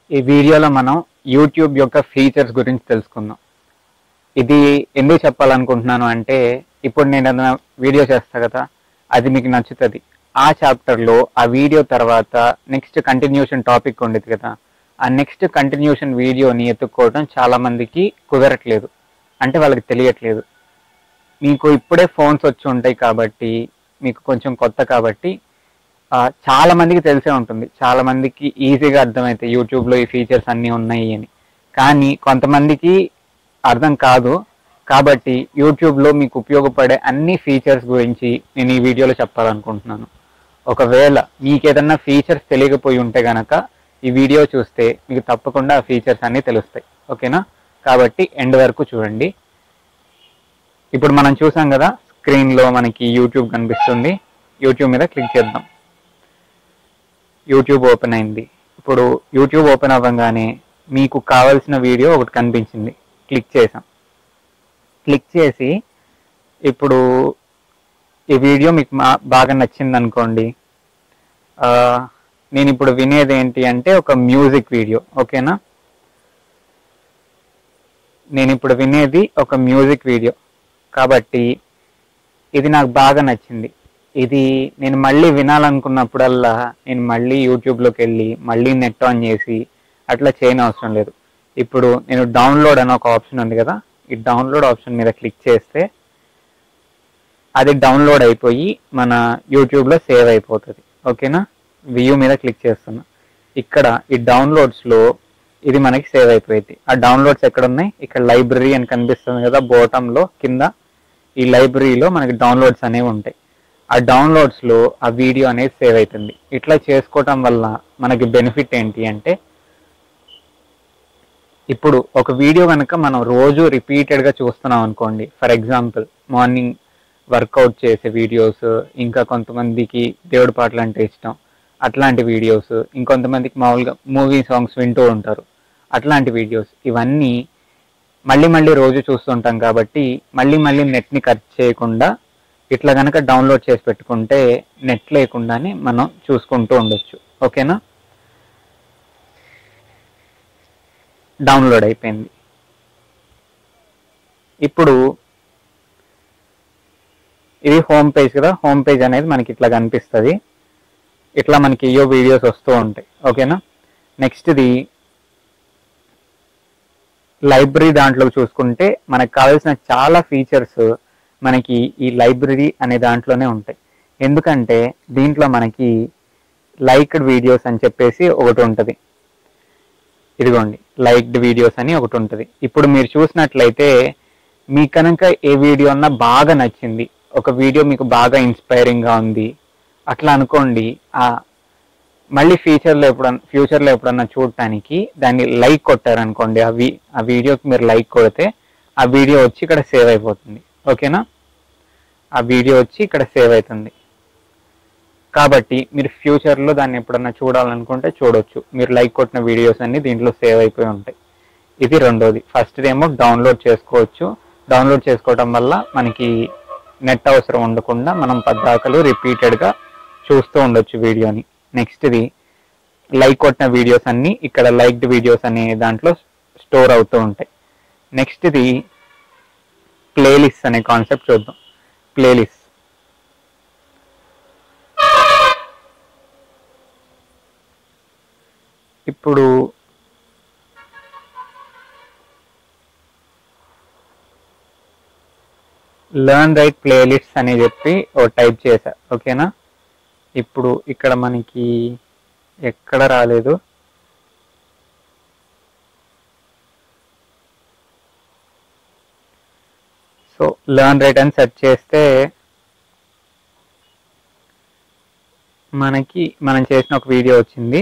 ఈ వీడియోలో మనం యూట్యూబ్ యొక్క ఫీచర్స్ గురించి తెలుసుకుందాం ఇది ఎందుకు చెప్పాలనుకుంటున్నాను అంటే ఇప్పుడు నేను ఏదైనా వీడియో చేస్తా కదా అది మీకు నచ్చుతుంది ఆ చాప్టర్లో ఆ వీడియో తర్వాత నెక్స్ట్ కంటిన్యూషన్ టాపిక్ ఉండేది కదా ఆ నెక్స్ట్ కంటిన్యూషన్ వీడియోని ఎత్తుక్కోవడం చాలా మందికి కుదరట్లేదు అంటే వాళ్ళకి తెలియట్లేదు మీకు ఇప్పుడే ఫోన్స్ వచ్చి ఉంటాయి కాబట్టి మీకు కొంచెం కొత్త కాబట్టి ఆ, చాలా మందికి తెలిసే ఉంటుంది చాలా మందికి ఈజీగా అర్థమవుతాయి యూట్యూబ్లో ఈ ఫీచర్స్ అన్నీ ఉన్నాయి అని కానీ కొంతమందికి అర్థం కాదు కాబట్టి యూట్యూబ్లో మీకు ఉపయోగపడే అన్ని ఫీచర్స్ గురించి నేను ఈ వీడియోలో చెప్పాలనుకుంటున్నాను ఒకవేళ మీకు ఏదన్నా ఫీచర్స్ తెలియకపోయి ఉంటే గనక ఈ వీడియో చూస్తే మీకు తప్పకుండా ఆ ఫీచర్స్ అన్నీ తెలుస్తాయి ఓకేనా కాబట్టి ఎండ్ వరకు చూడండి ఇప్పుడు మనం చూసాం కదా స్క్రీన్లో మనకి యూట్యూబ్ కనిపిస్తుంది యూట్యూబ్ మీద క్లిక్ చేద్దాం యూట్యూబ్ ఓపెన్ అయింది ఇప్పుడు యూట్యూబ్ ఓపెన్ అవ్వగానే మీకు కావాల్సిన వీడియో ఒకటి కనిపించింది క్లిక్ చేసాం క్లిక్ చేసి ఇప్పుడు ఈ వీడియో మీకు మా- బాగా నచ్చింది అనుకోండి ఆ, నేను ఇప్పుడు వినేది ఏంటి అంటే ఒక మ్యూజిక్ వీడియో ఓకేనా నేను ఇప్పుడు వినేది ఒక మ్యూజిక్ వీడియో కాబట్టి ఇది నాకు బాగా నచ్చింది ఇది నేను మళ్ళీ వినాలనుకున్నప్పుడల్లా నేను మళ్ళీ యూట్యూబ్లోకి వెళ్ళి మళ్ళీ నెట్ ఆన్ చేసి అట్లా చేయని అవసరం లేదు ఇప్పుడు నేను డౌన్లోడ్ అనే ఒక ఆప్షన్ ఉంది కదా ఈ డౌన్లోడ్ ఆప్షన్ మీద క్లిక్ చేస్తే అది డౌన్లోడ్ అయిపోయి మన యూట్యూబ్లో సేవ్ అయిపోతుంది ఓకేనా వ్యూ మీద క్లిక్ చేస్తున్నా ఇక్కడ ఈ డౌన్లోడ్స్లో ఇది మనకి సేవ్ అయిపోయింది ఆ డౌన్లోడ్స్ ఎక్కడ ఉన్నాయి ఇక్కడ లైబ్రరీ అని కనిపిస్తుంది కదా బోటంలో కింద ఈ లైబ్రరీలో మనకి డౌన్లోడ్స్ అనేవి ఉంటాయి ఆ డౌన్లోడ్స్లో ఆ వీడియో అనేది సేవ్ అవుతుంది ఇట్లా చేసుకోవటం వల్ల మనకి బెనిఫిట్ ఏంటి అంటే ఇప్పుడు ఒక వీడియో కనుక మనం రోజు రిపీటెడ్గా చూస్తున్నాం అనుకోండి ఫర్ ఎగ్జాంపుల్ మార్నింగ్ వర్కౌట్ చేసే వీడియోస్ ఇంకా కొంతమందికి దేవుడి పాటలు అంటే ఇష్టం అట్లాంటి వీడియోస్ ఇంకొంతమందికి మామూలుగా మూవీ సాంగ్స్ వింటూ ఉంటారు అట్లాంటి వీడియోస్ ఇవన్నీ మళ్ళీ మళ్ళీ రోజు చూస్తుంటాం కాబట్టి మళ్ళీ మళ్ళీ నెట్ని ఖర్చు చేయకుండా ఇట్లా కనుక డౌన్లోడ్ చేసి పెట్టుకుంటే నెట్ లేకుండానే మనం చూసుకుంటూ ఉండొచ్చు ఓకేనా డౌన్లోడ్ అయిపోయింది ఇప్పుడు ఇది హోమ్ పేజ్ కదా హోమ్ పేజ్ అనేది మనకి ఇట్లా కనిపిస్తుంది ఇట్లా మనకి ఇయో వీడియోస్ వస్తూ ఉంటాయి ఓకేనా నెక్స్ట్ ఇది లైబ్రరీ దాంట్లో చూసుకుంటే మనకు కావాల్సిన చాలా ఫీచర్స్ మనకి ఈ లైబ్రరీ అనే దాంట్లోనే ఉంటాయి ఎందుకంటే దీంట్లో మనకి లైక్డ్ వీడియోస్ అని చెప్పేసి ఒకటి ఉంటుంది ఇదిగోండి లైక్డ్ వీడియోస్ అని ఒకటి ఉంటుంది ఇప్పుడు మీరు చూసినట్లయితే మీకు కనుక ఏ వీడియో అన్నా బాగా నచ్చింది ఒక వీడియో మీకు బాగా ఇన్స్పైరింగ్గా ఉంది అట్లా అనుకోండి ఆ మళ్ళీ ఫ్యూచర్లో ఎప్పుడన్నా ఫ్యూచర్లో ఎప్పుడన్నా చూడటానికి దాన్ని లైక్ కొట్టారనుకోండి ఆ వీ ఆ వీడియోకి మీరు లైక్ కొడితే ఆ వీడియో వచ్చి ఇక్కడ సేవ్ అయిపోతుంది ఓకేనా ఆ వీడియో వచ్చి ఇక్కడ సేవ్ అవుతుంది కాబట్టి మీరు ఫ్యూచర్లో దాన్ని ఎప్పుడన్నా చూడాలనుకుంటే చూడొచ్చు మీరు లైక్ కొట్టిన వీడియోస్ అన్ని దీంట్లో సేవ్ అయిపోయి ఉంటాయి ఇది రెండోది ఫస్ట్ ఏమో డౌన్లోడ్ చేసుకోవచ్చు డౌన్లోడ్ చేసుకోవడం వల్ల మనకి నెట్ అవసరం ఉండకుండా మనం పద్దాకలు రిపీటెడ్గా చూస్తూ ఉండొచ్చు వీడియోని నెక్స్ట్ది లైక్ కొట్టిన వీడియోస్ అన్ని ఇక్కడ లైక్డ్ వీడియోస్ అనే దాంట్లో స్టోర్ అవుతూ ఉంటాయి నెక్స్ట్ది ప్లేలిస్ట్ అనే కాన్సెప్ట్ చూద్దాం ప్లేలిస్ట్ ఇప్పుడు లర్న్ రైట్ ప్లేలిస్ట్ అని చెప్పి ఓ టైప్ చేశా ఓకేనా ఇప్పుడు ఇక్కడ మనకి ఎక్కడ రాలేదు సో లర్న్ రైట్ అని సెర్చ్ చేస్తే మనకి మనం చేసిన ఒక వీడియో వచ్చింది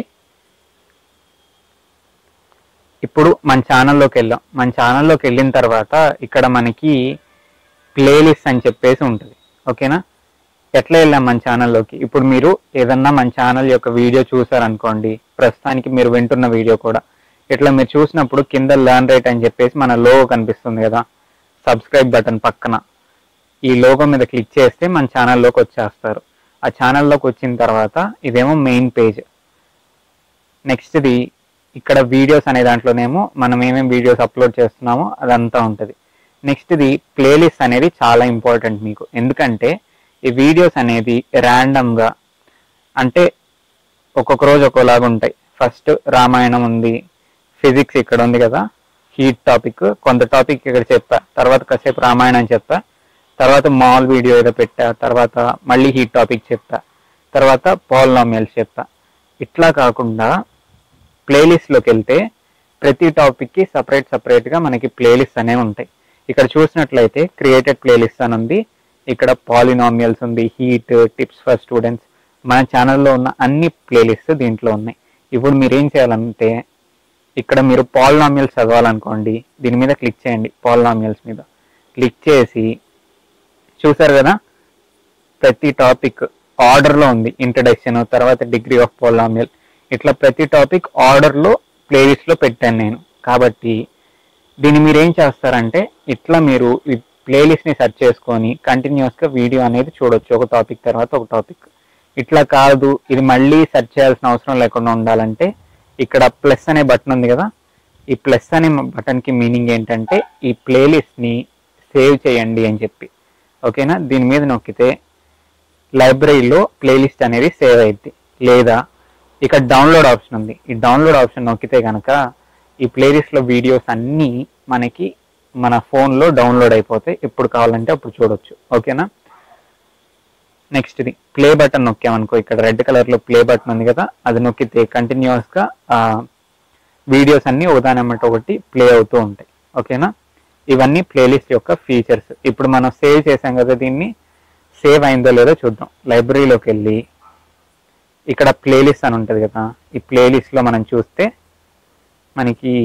ఇప్పుడు మన ఛానల్లోకి వెళ్ళాం మన ఛానల్లోకి వెళ్ళిన తర్వాత ఇక్కడ మనకి ప్లేలిస్ట్ అని చెప్పేసి ఉంటుంది ఓకేనా ఎట్లా వెళ్ళాం మన ఛానల్లోకి ఇప్పుడు మీరు ఏదన్నా మన ఛానల్ యొక్క వీడియో చూసారనుకోండి ప్రస్తుతానికి మీరు వింటున్న వీడియో కూడా ఇట్లా మీరు చూసినప్పుడు కింద లర్న్ రైట్ అని చెప్పేసి మన లోగో కనిపిస్తుంది కదా సబ్స్క్రైబ్ బటన్ పక్కన ఈ లోగో మీద క్లిక్ చేస్తే మన ఛానల్లోకి వచ్చేస్తారు ఆ ఛానల్లోకి వచ్చిన తర్వాత ఇదేమో మెయిన్ పేజ్ నెక్స్ట్ది ఇక్కడ వీడియోస్ అనే దాంట్లోనేమో మనం ఏమేమి వీడియోస్ అప్లోడ్ చేస్తున్నామో అదంతా ఉంటుంది నెక్స్ట్ ఇది ప్లేలిస్ట్ అనేది చాలా ఇంపార్టెంట్ మీకు ఎందుకంటే ఈ వీడియోస్ అనేది ర్యాండమ్గా అంటే ఒక్కొక్క రోజు ఒక్కోలాగా ఉంటాయి ఫస్ట్ రామాయణం ఉంది ఫిజిక్స్ ఇక్కడ ఉంది కదా హీట్ టాపిక్ కొంత టాపిక్ ఇక్కడ చెప్పా తర్వాత కాసేపు రామాయణం చెప్పా తర్వాత మాల్ వీడియో ఏదో పెట్టా తర్వాత మళ్ళీ హీట్ టాపిక్ చెప్పా తర్వాత పాలినామియల్స్ చెప్పా ఇట్లా కాకుండా ప్లేలిస్ట్లోకి వెళ్తే ప్రతి టాపిక్కి సపరేట్ సపరేట్గా మనకి ప్లేలిస్ట్ అనేవి ఉంటాయి ఇక్కడ చూసినట్లయితే క్రియేటెడ్ ప్లేలిస్ట్ అని ఉంది ఇక్కడ పాలినామియల్స్ ఉంది హీట్ టిప్స్ ఫర్ స్టూడెంట్స్ మన ఛానల్లో ఉన్న అన్ని ప్లేలిస్ట్ దీంట్లో ఉన్నాయి ఇప్పుడు మీరు ఏం చేయాలంటే ఇక్కడ మీరు పాలినామియల్స్ చదవాలనుకోండి దీని మీద క్లిక్ చేయండి పాలినామియల్స్ మీద క్లిక్ చేసి చూసారు కదా ప్రతి టాపిక్ ఆర్డర్లో ఉంది ఇంట్రడక్షన్ తర్వాత డిగ్రీ ఆఫ్ పాలినామియల్ ఇట్లా ప్రతి టాపిక్ ఆర్డర్లో ప్లేలిస్ట్లో పెట్టాను నేను కాబట్టి దీన్ని మీరు ఏం చేస్తారంటే ఇట్లా మీరు ఈ ప్లేలిస్ట్ని సెర్చ్ చేసుకొని కంటిన్యూస్గా వీడియో అనేది చూడొచ్చు ఒక టాపిక్ తర్వాత ఒక టాపిక్ ఇట్లా కాదు ఇది మళ్ళీ సెర్చ్ చేయాల్సిన అవసరం లేకుండా ఉండాలంటే ఇక్కడ ప్లస్ అనే బటన్ ఉంది కదా ఈ ప్లస్ అనే బటన్కి మీనింగ్ ఏంటంటే ఈ ప్లేలిస్ట్ని సేవ్ చేయండి అని చెప్పి ఓకేనా దీని మీద నొక్కితే లైబ్రరీలో ప్లేలిస్ట్ అనేది సేవ్ అయింది లేదా ఇక్కడ డౌన్లోడ్ ఆప్షన్ ఉంది ఈ డౌన్లోడ్ ఆప్షన్ నొక్కితే కనుక ఈ ప్లేలిస్ట్లో వీడియోస్ అన్నీ మనకి మన ఫోన్లో డౌన్లోడ్ అయిపోతాయి ఎప్పుడు కావాలంటే అప్పుడు చూడొచ్చు ఓకేనా నెక్స్ట్ ఇది ప్లే బటన్ నొక్కామనుకో ఇక్కడ రెడ్ కలర్లో ప్లే బటన్ ఉంది కదా అది నొక్కితే కంటిన్యూస్గా వీడియోస్ అన్నీ ఒకదానమాట ఒకటి ప్లే అవుతూ ఉంటాయి ఓకేనా ఇవన్నీ ప్లేలిస్ట్ యొక్క ఫీచర్స్ ఇప్పుడు మనం సేవ్ చేసాం కదా దీన్ని సేవ్ అయిందో లేదో చూద్దాం లైబ్రరీలోకి వెళ్ళి ఇక్కడ ప్లేలిస్ట్ అని ఉంటుంది కదా ఈ ప్లేలిస్ట్లో మనం చూస్తే మనకి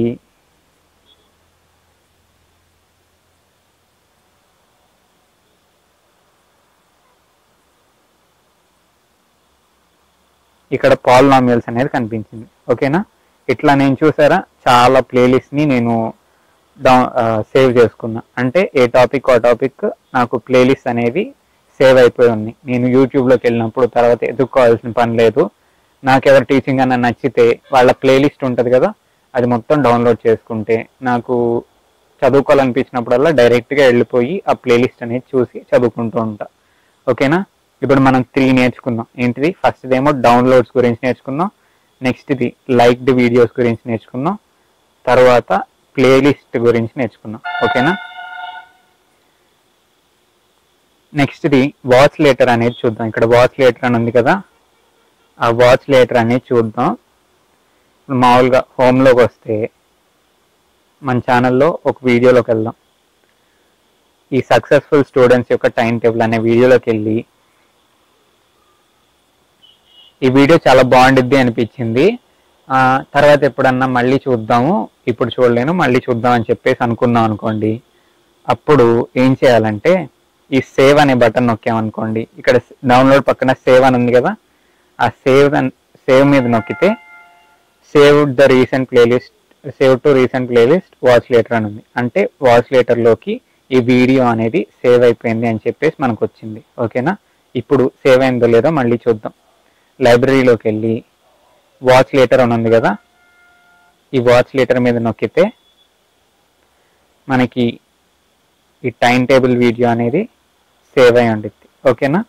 ఇక్కడ పాలినామియల్స్ అనేది కనిపించింది ఓకేనా ఇట్లా నేను చూసారా చాలా ప్లేలిస్ట్ని నేను డౌన్ సేవ్ చేసుకున్నా అంటే ఏ టాపిక్ ఆ టాపిక్ నాకు ప్లేలిస్ట్ అనేవి సేవ్ అయిపోయి ఉంది నేను యూట్యూబ్లోకి వెళ్ళినప్పుడు తర్వాత ఎదుర్కోవాల్సిన పని లేదు నాకు ఎవరు టీచింగ్ అన్న నచ్చితే వాళ్ళ ప్లేలిస్ట్ ఉంటుంది కదా అది మొత్తం డౌన్లోడ్ చేసుకుంటే నాకు చదువుకోవాలనిపించినప్పుడల్లా డైరెక్ట్గా వెళ్ళిపోయి ఆ ప్లేలిస్ట్ అనేది చూసి చదువుకుంటూ ఉంటా ఓకేనా ఇప్పుడు మనం త్రీ నేర్చుకుందాం ఏంటిది ఫస్ట్ ఏమో డౌన్లోడ్స్ గురించి నేర్చుకుందాం నెక్స్ట్ ఇది లైక్డ్ వీడియోస్ గురించి నేర్చుకుందాం తర్వాత ప్లేలిస్ట్ గురించి నేర్చుకుందాం ఓకేనా నెక్స్ట్ ఇది వాచ్ లేటర్ అనేది చూద్దాం ఇక్కడ వాచ్ లేటర్ అని ఉంది కదా ఆ వాచ్ లేటర్ అనేది చూద్దాం ఇప్పుడు మామూలుగా హోమ్లోకి వస్తే మన ఛానల్లో ఒక వీడియోలోకి వెళ్దాం ఈ సక్సెస్ఫుల్ స్టూడెంట్స్ యొక్క టైం టేబుల్ అనే వీడియోలోకి వెళ్ళి ఈ వీడియో చాలా బాగుండిద్ది అనిపించింది ఆ, తర్వాత ఎప్పుడన్నా మళ్ళీ చూద్దాము ఇప్పుడు చూడలేను మళ్ళీ చూద్దాం అని చెప్పేసి అనుకున్నాం అనుకోండి అప్పుడు ఏం చేయాలంటే ఈ సేవ్ అనే బటన్ నొక్కామనుకోండి ఇక్కడ డౌన్లోడ్ పక్కన సేవ్ అని ఉంది కదా ఆ సేవ్ సేవ్ మీద నొక్కితే save the recent playlist save to recent playlist watch later అని ఉంది అంటే వాచ్ లేటర్లోకి ఈ వీడియో అనేది సేవ్ అయిపోయింది అని చెప్పేసి మనకు వచ్చింది ఓకేనా ఇప్పుడు సేవ్ అయిందో లేదో మళ్ళీ చూద్దాం లైబ్రరీలోకి వెళ్ళి వాచ్ లేటర్ అని ఉంది కదా ఈ వాచ్ లేటర్ మీద నొక్కితే మనకి ఈ టైం టేబుల్ వీడియో అనేది సేవ్ అయి ఉండిద్ది ఓకేనా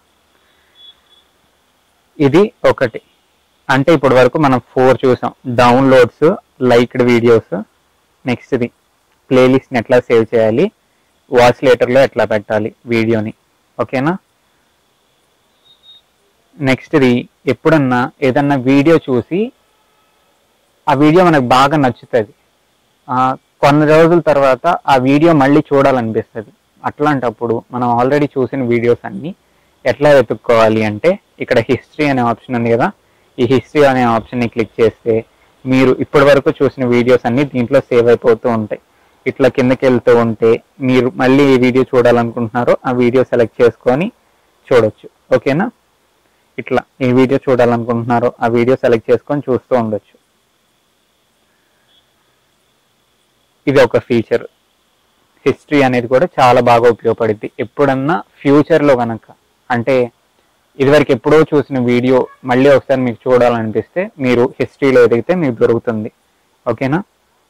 ఇది ఒకటి అంటే ఇప్పటి వరకు మనం ఫోర్ చూసాం డౌన్లోడ్స్ లైక్డ్ వీడియోస్ నెక్స్ట్ ఇది ప్లేలిస్ట్ని ఎట్లా సేవ్ చేయాలి వాచ్ లేటర్లో ఎట్లా పెట్టాలి వీడియోని ఓకేనా నెక్స్ట్ ఇది ఎప్పుడన్నా ఏదన్నా వీడియో చూసి ఆ వీడియో మనకు బాగా నచ్చుతుంది ఆ, కొన్ని రోజుల తర్వాత ఆ వీడియో మళ్ళీ చూడాలనిపిస్తుంది అట్లాంటప్పుడు మనం ఆల్రెడీ చూసిన వీడియోస్ అన్నీ ఎట్లా వెతుక్కోవాలి అంటే ఇక్కడ హిస్టరీ అనే ఆప్షన్ ఉంది కదా ఈ హిస్టరీ అనే ఆప్షన్ని క్లిక్ చేస్తే మీరు ఇప్పటి వరకు చూసిన వీడియోస్ అన్నీ దీంట్లో సేవ్ అయిపోతూ ఉంటాయి ఇట్లా కిందకి వెళ్తూ ఉంటే మీరు మళ్ళీ ఏ వీడియో చూడాలనుకుంటున్నారో ఆ వీడియో సెలెక్ట్ చేసుకొని చూడొచ్చు ఓకేనా ఇట్లా ఏ వీడియో చూడాలనుకుంటున్నారో ఆ వీడియో సెలెక్ట్ చేసుకొని చూస్తూ ఉండొచ్చు ఇది ఒక ఫీచర్ హిస్టరీ అనేది కూడా చాలా బాగా ఉపయోగపడుద్ది ఎప్పుడన్నా ఫ్యూచర్లో కనుక అంటే ఇదివరకు ఎప్పుడో చూసిన వీడియో మళ్ళీ ఒకసారి మీకు చూడాలనిపిస్తే మీరు హిస్టరీలో ఎదిగితే మీకు దొరుకుతుంది ఓకేనా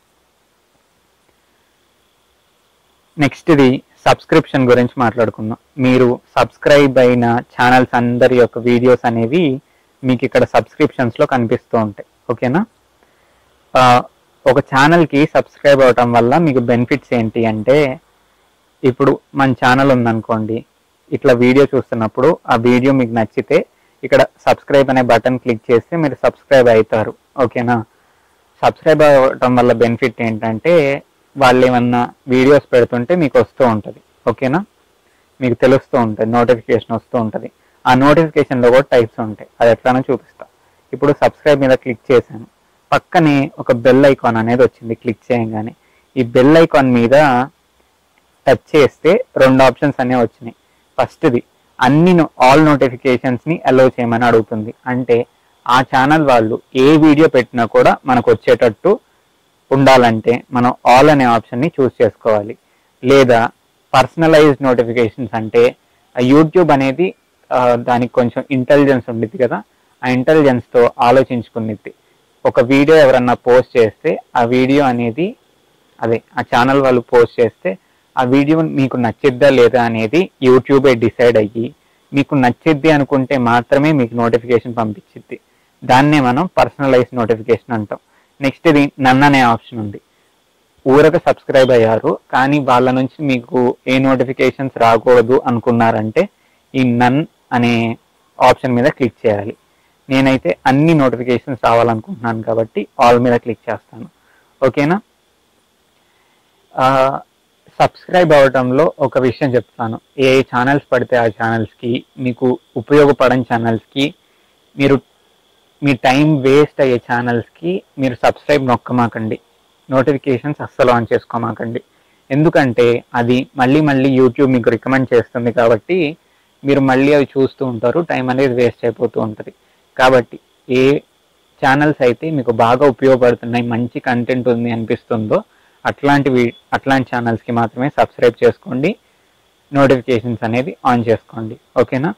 నెక్స్ట్ ఇది సబ్స్క్రిప్షన్ గురించి మాట్లాడుకుందాం మీరు సబ్స్క్రైబ్ అయిన ఛానల్స్ అందరి యొక్క వీడియోస్ అనేవి మీకు ఇక్కడ సబ్స్క్రిప్షన్స్లో కనిపిస్తూ ఉంటాయి ఓకేనా ఆ, ఒక ఛానల్కి సబ్స్క్రైబ్ అవటం వల్ల మీకు బెనిఫిట్స్ ఏంటి అంటే ఇప్పుడు మన ఛానల్ ఉందనుకోండి ఇట్లా వీడియో చూస్తున్నప్పుడు ఆ వీడియో మీకు నచ్చితే ఇక్కడ సబ్స్క్రైబ్ అనే బటన్ క్లిక్ చేస్తే మీరు సబ్స్క్రైబ్ అవుతారు ఓకేనా సబ్స్క్రైబ్ అవ్వటం వల్ల బెనిఫిట్ ఏంటంటే వాళ్ళు ఏమన్నా వీడియోస్ పెడుతుంటే మీకు వస్తూ ఉంటుంది ఓకేనా మీకు తెలుస్తూ ఉంటుంది నోటిఫికేషన్ వస్తూ ఉంటుంది ఆ నోటిఫికేషన్లో కూడా టైప్స్ ఉంటాయి అది ఎట్లానో చూపిస్తా ఇప్పుడు సబ్స్క్రైబ్ మీద క్లిక్ చేశాను పక్కనే ఒక బెల్ ఐకాన్ అనేది వచ్చింది క్లిక్ చేయగానే ఈ బెల్ ఐకాన్ మీద టచ్ చేస్తే రెండు ఆప్షన్స్ అనేవి వచ్చినాయి ఫస్ట్ది అన్ని ఆల్ నోటిఫికేషన్స్ని అలౌ చేయమని అడుగుతుంది అంటే ఆ ఛానల్ వాళ్ళు ఏ వీడియో పెట్టినా కూడా మనకు వచ్చేటట్టు ఉండాలంటే మనం ఆల్ అనే ఆప్షన్ని చూస్ చేసుకోవాలి లేదా పర్సనలైజ్డ్ నోటిఫికేషన్స్ అంటే ఆ యూట్యూబ్ అనేది ఆ, దానికి కొంచెం ఇంటెలిజెన్స్ ఉండిద్ది కదా ఆ ఇంటెలిజెన్స్తో ఆలోచించుకునిద్ది ఒక వీడియో ఎవరన్నా పోస్ట్ చేస్తే ఆ వీడియో అనేది అదే ఆ ఛానల్ వాళ్ళు పోస్ట్ చేస్తే ఆ వీడియో మీకు నచ్చిద్దా లేదా అనేది యూట్యూబే డిసైడ్ అయ్యి మీకు నచ్చిద్ది అనుకుంటే మాత్రమే మీకు నోటిఫికేషన్ పంపించిద్ది దాన్నే మనం పర్సనలైజ్ నోటిఫికేషన్ అంటాం నెక్స్ట్ ఇది నన్ అనే ఆప్షన్ ఉంది ఊరక సబ్స్క్రైబ్ అయ్యారు కానీ వాళ్ళ నుంచి మీకు ఏ నోటిఫికేషన్స్ రాకూడదు అనుకున్నారంటే ఈ నన్ అనే ఆప్షన్ మీద క్లిక్ చేయాలి నేనైతే అన్ని నోటిఫికేషన్స్ రావాలనుకుంటున్నాను కాబట్టి ఆల్ మీద క్లిక్ చేస్తాను ఓకేనా సబ్స్క్రైబ్ అవ్వటంలో ఒక విషయం చెప్తాను ఏ ఛానల్స్ పడితే ఆ ఛానల్స్కి మీకు ఉపయోగపడని ఛానల్స్కి మీరు మీ టైం వేస్ట్ అయ్యే ఛానల్స్కి మీరు సబ్స్క్రైబ్ నొక్కమాకండి నోటిఫికేషన్స్ అస్సలు ఆన్ చేసుకోమాకండి ఎందుకంటే అది మళ్ళీ మళ్ళీ యూట్యూబ్ మీకు రికమెండ్ చేస్తుంది కాబట్టి మీరు మళ్ళీ అవి చూస్తూ ఉంటారు టైం అనేది వేస్ట్ అయిపోతూ ఉంటుంది కాబట్టి ఏ ఛానల్స్ అయితే మీకు బాగా ఉపయోగపడుతున్నాయి మంచి కంటెంట్ ఉంది అనిపిస్తుందో అట్లాంటివి అట్లాంటి ఛానల్స్కి మాత్రమే సబ్స్క్రైబ్ చేసుకోండి నోటిఫికేషన్స్ అనేది ఆన్ చేసుకోండి ఓకేనా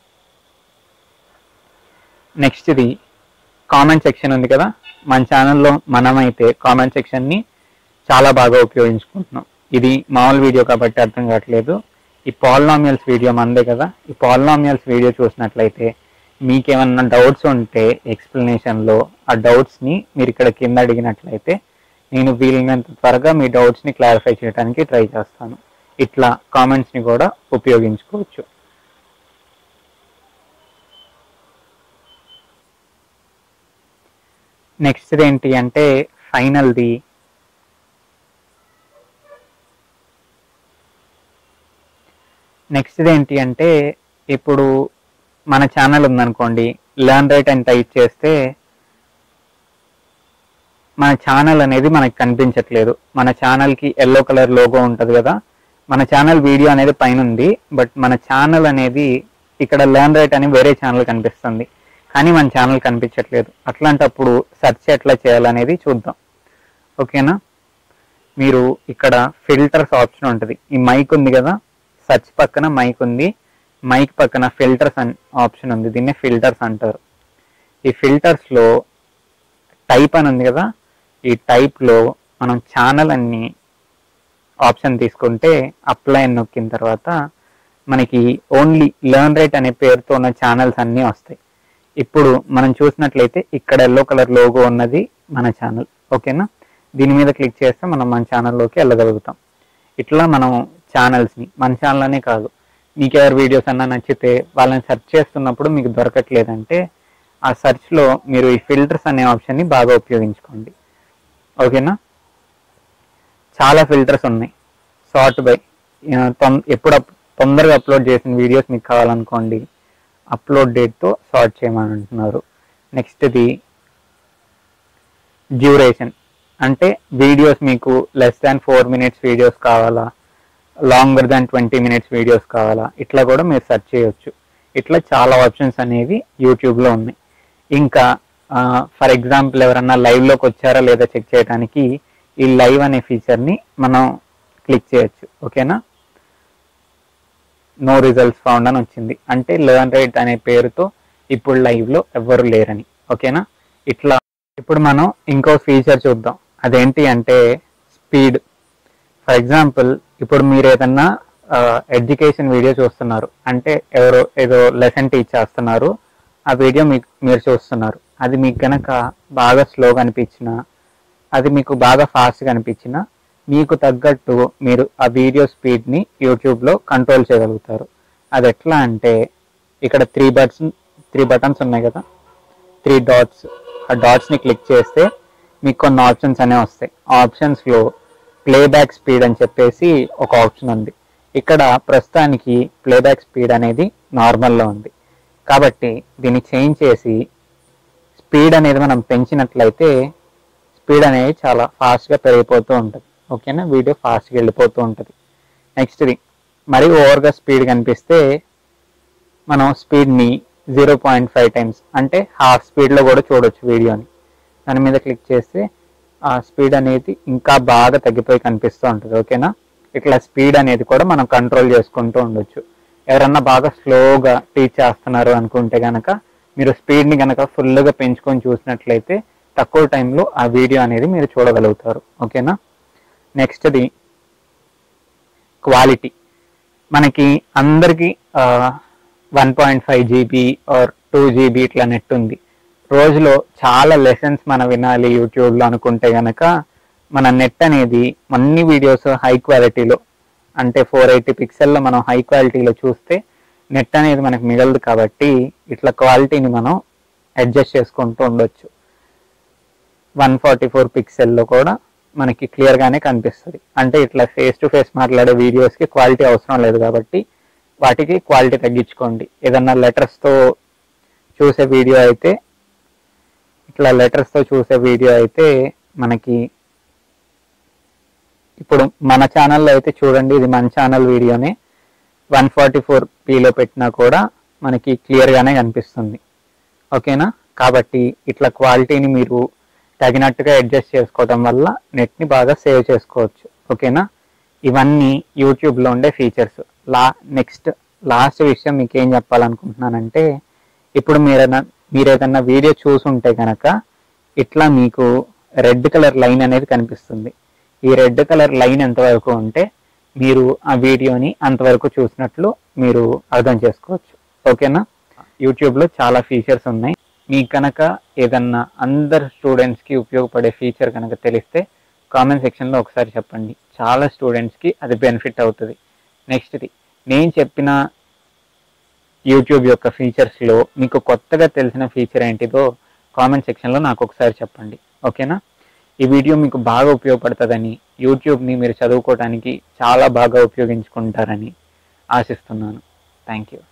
నెక్స్ట్ ఇది కామెంట్ సెక్షన్ ఉంది కదా మన ఛానల్లో మనమైతే కామెంట్ సెక్షన్ని చాలా బాగా ఉపయోగించుకుంటున్నాం ఇది మామూలు వీడియో కాబట్టి అర్థం కావట్లేదు ఈ పాలినామియల్స్ వీడియో మందే కదా ఈ పాలినామియల్స్ వీడియో చూసినట్లయితే మీకేమన్నా డౌట్స్ ఉంటే ఎక్స్ప్లెనేషన్లో ఆ డౌట్స్ని మీరు ఇక్కడ కింద అడిగినట్లయితే నేను వీలైనంత త్వరగా మీ డౌట్స్ని క్లారిఫై చేయడానికి ట్రై చేస్తాను ఇట్లా కామెంట్స్ని కూడా ఉపయోగించుకోవచ్చు నెక్స్ట్ ఏంటి అంటే ఫైనల్ది నెక్స్ట్ ఏంటి అంటే ఇప్పుడు మన ఛానల్ ఉందనుకోండి లర్న్ రైట్ అని టైప్ చేస్తే మన ఛానల్ అనేది మనకి కనిపించట్లేదు మన ఛానల్కి ఎల్లో కలర్ లోగో ఉంటుంది కదా మన ఛానల్ వీడియో అనేది పైన ఉంది బట్ మన ఛానల్ అనేది ఇక్కడ లర్న్ రైట్ అని వేరే ఛానల్ కనిపిస్తుంది కానీ మన ఛానల్ కనిపించట్లేదు అట్లాంటప్పుడు సెర్చ్ ఎట్లా చేయాలనేది చూద్దాం ఓకేనా మీరు ఇక్కడ ఫిల్టర్స్ ఆప్షన్ ఉంటుంది ఈ మైక్ ఉంది కదా సెర్చ్ పక్కన మైక్ ఉంది మైక్ పక్కన ఫిల్టర్స్ అన్ ఆప్షన్ ఉంది దీన్ని ఫిల్టర్స్ అంటారు ఈ ఫిల్టర్స్లో టైప్ అని ఉంది కదా ఈ టైప్లో మనం ఛానల్ అన్ని ఆప్షన్ తీసుకుంటే అప్లై అని నొక్కిన తర్వాత మనకి ఓన్లీ లర్న్ రైట్ అనే పేరుతో ఉన్న ఛానల్స్ అన్నీ వస్తాయి ఇప్పుడు మనం చూసినట్లయితే ఇక్కడ ఎల్లో కలర్ లోగో ఉన్నది మన ఛానల్ ఓకేనా దీని మీద క్లిక్ చేస్తే మనం మన ఛానల్లోకి వెళ్ళగలుగుతాం ఇట్లా మనం ఛానల్స్ని మన ఛానల్ అనే కాదు మీకు ఎవరి వీడియోస్ అన్నా నచ్చితే వాళ్ళని సెర్చ్ చేస్తున్నప్పుడు మీకు దొరకట్లేదంటే ఆ సెర్చ్లో మీరు ఈ ఫిల్టర్స్ అనే ఆప్షన్ని బాగా ఉపయోగించుకోండి ఓకేనా చాలా ఫిల్టర్స్ ఉన్నాయి షార్ట్ బై ఎప్పుడు అప్- తొందరగా అప్లోడ్ చేసిన వీడియోస్ మీకు కావాలనుకోండి అప్లోడ్ డేట్తో షార్ట్ చేయమని అంటున్నారు నెక్స్ట్ది డ్యూరేషన్ అంటే వీడియోస్ మీకు less than four minutes videos కావాలా longer than twenty minutes videos కావాలా ఇట్లా కూడా మీరు సెర్చ్ చేయొచ్చు ఇట్లా చాలా ఆప్షన్స్ అనేవి యూట్యూబ్లో ఉన్నాయి ఇంకా ఫర్ ఎగ్జాంపుల్ ఎవరన్నా లైవ్లోకి వచ్చారా లేదా చెక్ చేయడానికి ఈ లైవ్ అనే ఫీచర్ని మనం క్లిక్ చేయొచ్చు ఓకేనా నో రిజల్ట్స్ ఫౌండ్ అని వచ్చింది అంటే లెర్న్ రైట్ అనే పేరుతో ఇప్పుడు లైవ్లో ఎవ్వరు లేరని ఓకేనా ఇట్లా ఇప్పుడు మనం ఇంకో ఫీచర్ చూద్దాం అదేంటి అంటే స్పీడ్ ఫర్ ఎగ్జాంపుల్ ఇప్పుడు మీరు ఏదన్నా ఎడ్యుకేషన్ వీడియో చూస్తున్నారు అంటే ఎవరో ఏదో లెసన్ టీచ్ చేస్తున్నారు ఆ వీడియో మీకు మీరు చూస్తున్నారు అది మీకు గనక బాగా స్లోగా అనిపించినా అది మీకు బాగా ఫాస్ట్గా అనిపించినా మీకు తగ్గట్టు మీరు ఆ వీడియో స్పీడ్ని యూట్యూబ్లో కంట్రోల్ చేయగలుగుతారు అది ఎట్లా అంటే ఇక్కడ త్రీ బటన్స్ త్రీ బటన్స్ ఉన్నాయి కదా త్రీ డాట్స్ ఆ డాట్స్ని క్లిక్ చేస్తే మీకు కొన్ని ఆప్షన్స్ అనేవి వస్తాయి ఆ ఆప్షన్స్లో ప్లేబ్యాక్ స్పీడ్ అని చెప్పేసి ఒక ఆప్షన్ ఉంది ఇక్కడ ప్రస్తుతానికి ప్లేబ్యాక్ స్పీడ్ అనేది నార్మల్లో ఉంది కాబట్టి దీన్ని చేంజ్ చేసి స్పీడ్ అనేది మనం పెంచినట్లయితే స్పీడ్ అనేది చాలా ఫాస్ట్గా పెరిగిపోతూ ఉంటుంది ఓకేనా వీడియో ఫాస్ట్గా వెళ్ళిపోతూ ఉంటుంది నెక్స్ట్ది మరి ఓవర్గా స్పీడ్ కనిపిస్తే మనం స్పీడ్ని జీరో పాయింట్ ఫైవ్ టైమ్స్ అంటే హాఫ్ స్పీడ్లో కూడా చూడొచ్చు వీడియోని దాని మీద క్లిక్ చేస్తే ఆ స్పీడ్ అనేది ఇంకా బాగా తగ్గిపోయి కనిపిస్తూ ఉంటుంది ఓకేనా ఇట్లా స్పీడ్ అనేది కూడా మనం కంట్రోల్ చేసుకుంటూ ఉండొచ్చు ఎవరన్నా బాగా స్లోగా టీచ్ చేస్తున్నారు అనుకుంటే కనుక మీరు స్పీడ్ని కనుక ఫుల్గా పెంచుకొని చూసినట్లయితే తక్కువ టైంలో ఆ వీడియో అనేది మీరు చూడగలుగుతారు ఓకేనా నెక్స్ట్ది క్వాలిటీ మనకి అందరికీ one point five GB or two GB ఇట్లా నెట్ ఉంది రోజులో చాలా లెసన్స్ మనం వినాలి యూట్యూబ్లో అనుకుంటే గనక మన నెట్ అనేది అన్ని వీడియోస్ హై క్వాలిటీలో అంటే ఫోర్ ఎయిటీ పిక్సెల్లో మనం హై క్వాలిటీలో చూస్తే నెట్ అనేది మనకు మిగలదు కాబట్టి ఇట్లా క్వాలిటీని మనం అడ్జస్ట్ చేసుకుంటూ ఉండొచ్చు వన్ ఫార్టీ ఫోర్ పిక్సెల్లో కూడా మనకి క్లియర్గానే కనిపిస్తుంది అంటే ఇట్లా ఫేస్ టు ఫేస్ మాట్లాడే వీడియోస్కి క్వాలిటీ అవసరం లేదు కాబట్టి వాటికి క్వాలిటీ తగ్గించుకోండి ఏదన్నా లెటర్స్తో చూసే వీడియో అయితే ఇట్లా లెటర్స్తో చూసే వీడియో అయితే మనకి ఇప్పుడు మన ఛానల్లో అయితే చూడండి ఇది మన ఛానల్ వీడియోనే వన్ ఫార్టీ ఫోర్ పీలో పెట్టినా కూడా మనకి క్లియర్గానే కనిపిస్తుంది ఓకేనా కాబట్టి ఇట్లా క్వాలిటీని మీరు తగినట్టుగా అడ్జస్ట్ చేసుకోవడం వల్ల నెట్ని బాగా సేవ్ చేసుకోవచ్చు ఓకేనా ఇవన్నీ యూట్యూబ్లో ఉండే ఫీచర్స్ లా నెక్స్ట్ లాస్ట్ విషయం మీకు ఏం చెప్పాలనుకుంటున్నానంటే ఇప్పుడు మీరైనా మీరు ఏదన్నా వీడియో చూసుంటే కనుక ఇట్లా మీకు రెడ్ కలర్ లైన్ అనేది కనిపిస్తుంది ఈ రెడ్ కలర్ లైన్ ఎంతవరకు ఉంటే మీరు ఆ వీడియోని అంతవరకు చూసినట్లు మీరు అర్థం చేసుకోవచ్చు ఓకేనా యూట్యూబ్లో చాలా ఫీచర్స్ ఉన్నాయి మీకు కనుక ఏదన్నా అందరు స్టూడెంట్స్కి ఉపయోగపడే ఫీచర్ కనుక తెలిస్తే కామెంట్ సెక్షన్లో ఒకసారి చెప్పండి చాలా స్టూడెంట్స్కి అది బెనిఫిట్ అవుతుంది నెక్స్ట్ది నేను చెప్పిన యూట్యూబ్ యొక్క ఫీచర్స్లో మీకు కొత్తగా తెలిసిన ఫీచర్ ఏంటిదో కామెంట్ సెక్షన్లో నాకు ఒకసారి చెప్పండి ఓకేనా ఈ వీడియో మీకు బాగా ఉపయోగపడుతుందని యూట్యూబ్ని మీరు చదువుకోవడానికి చాలా బాగా ఉపయోగించుకుంటారని ఆశిస్తున్నాను థ్యాంక్ యూ